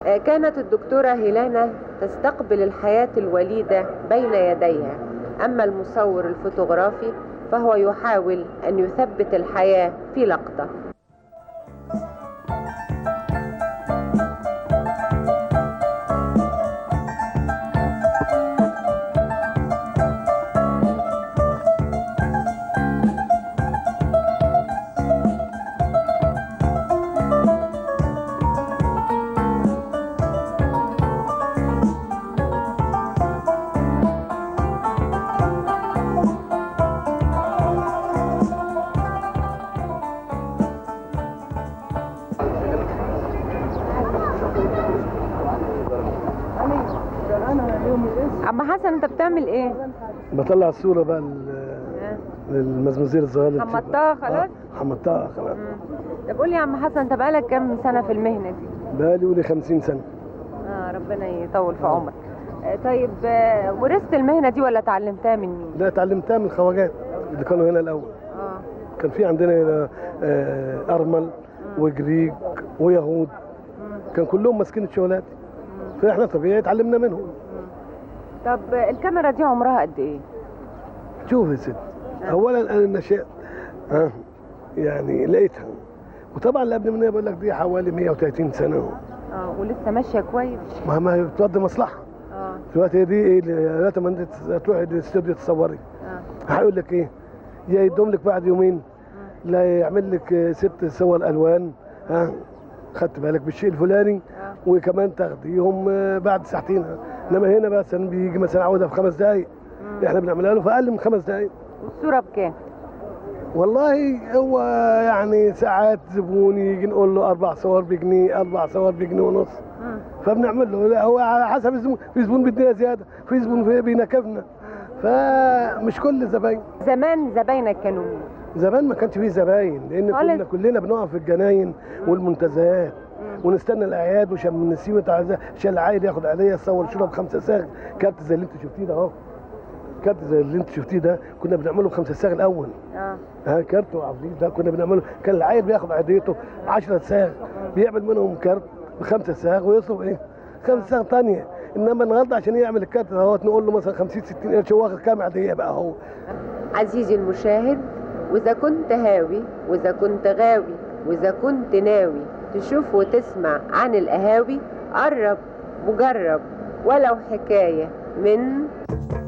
كانت الدكتورة هيلانا تستقبل الحياة الوليدة بين يديها أما المصور الفوتوغرافي فهو يحاول أن يثبت الحياة في لقطة عم حسن انت بتعمل ايه؟ بطلع الصورة بقى لل- للمزمزير الصغير اللي بتبقى- حمضتها خلاص؟ آه، حمضتها خلاص طب قول لي يا عم حسن انت بقالك كام سنة في المهنة دي؟ بقالي قولي 50 سنة اه ربنا يطول في عمرك آه، طيب آه، ورثت المهنة دي ولا اتعلمتها من مين؟ لا اتعلمتها من الخواجات اللي كانوا هنا الأول اه كان في عندنا هنا آه، أرمل وجريج ويهود كان كلهم ماسكين الشغلات فاحنا طبيعي اتعلمنا منهم طب آه، الكاميرا دي عمرها قد ايه؟ شوف يا ست اولا انا نشأت ها يعني لقيتها وطبعا اللي قبل منها بقول لك دي حوالي 130 سنه اه ولسه ماشية كويس؟ ما ما بتودي مصلحه اه دلوقتي دي ايه دلوقتي ما انت تروحي الاستوديو تصوري اه هيقول لك ايه يا يدوم لك بعد يومين لا يعمل لك ست صور الوان ها خدت بالك بالشيء الفلاني اه وكمان تاخديهم آه، بعد ساعتين انما هنا مثلا بيجي مثلا عاوزها في خمس دقائق احنا بنعملها له في اقل من خمس دقائق والصورة بكام؟ والله هو يعني ساعات زبون يجي نقول له اربع صور بجنيه اربع صور بجنيه ونص مم. فبنعمل له لا هو على حسب الزبون في زبون بيدينا زياده في زبون في- بينكفنا فمش كل زباين زمان زباينك كانوا مين؟ زمان ما كانش فيه زباين لان خالص. كنا كلنا بنقف في الجناين والمنتزهات ونستنى الاعياد وشم نسيم عشان العايد ياخد عليا يصور شرب خمسه ساغ كارت زي اللي انت شفتيه ده اهو كارت زي اللي انت شفتيه ده كنا بنعمله بخمسه ساغ الاول اه ها كارت وعفريت ده كنا بنعمله كان العيل بياخد عيديته 10 ساغ بيعمل منهم كارت بخمسه ساغ ويصرف ايه؟ خمسه ساغ ثانيه انما النهارده عشان يعمل الكارت دوت نقول له مثلا 50 60 قرش هو واخد كام عيديه بقى هو عزيزي المشاهد وإذا كنت هاوي وإذا كنت غاوي وإذا كنت ناوي تشوف وتسمع عن القهاوي قرب وجرب ولو حكاية من